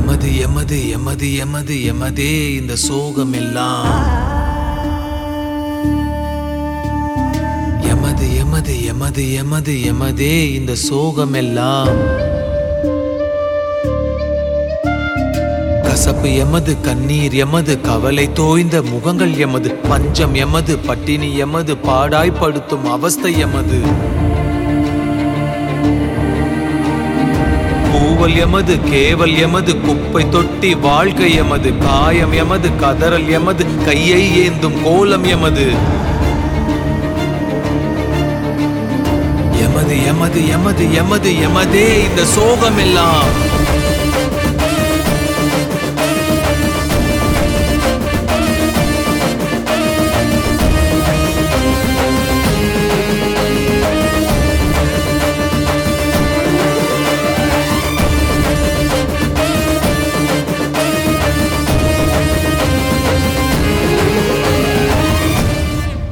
எமது எமது எமது எமது எமதே இந்த சோகம் எல்லாம் எமது எமது எமது எமது எமதே இந்த சோகம் எல்லாம் கசப்பு எமது கண்ணீர் எமது கவலை தோய்ந்த முகங்கள் எமது பஞ்சம் எமது பட்டினி எமது பாடாய்ப்படுத்தும் அவஸ்தை எமது கூவல் எமது கேவல் எமது குப்பை தொட்டி வாழ்க்கை எமது காயம் எமது கதறல் எமது கையை ஏந்தும் கோலம் எமது எமது எமது எமது எமது எமதே இந்த சோகம் எல்லாம்